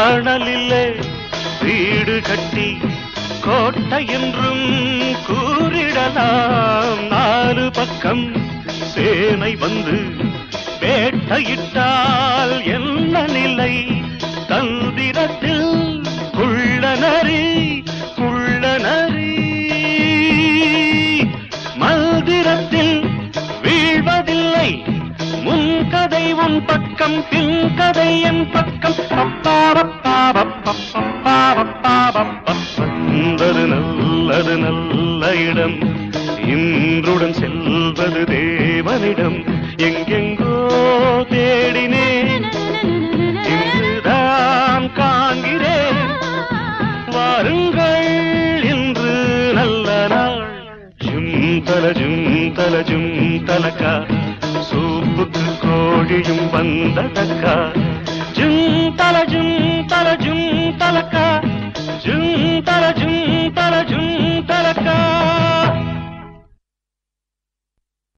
மணலிலே வீடு கட்டி கோட்டை என்றும் கூறிடலாம் நாலு பக்கம் சேனை வந்து வேட்டையிட்டால் என்ன நிலை தந்திரத்தில் குள்ளநரி குள்ளநரி மந்திரத்தில் வீழ்வதில்லை முன்கதை உன் பக்கம் பின்கதை என் பக்கம் வந்தது நல்லது நல்ல இடம் இன்றுடன் செல்வது தேவனிடம் எங்கெங்கோ தேடினேன் இன்றுதான் காண்கிறேன் வாருங்கள் இன்று நல்ல நாள் ஜும் தல ஜும் தல ஜும் தலக்கா சூப்புக்கு கோழியும் வந்ததக்கா ஜும் தல ஜும் தல ஜும் தலக்கா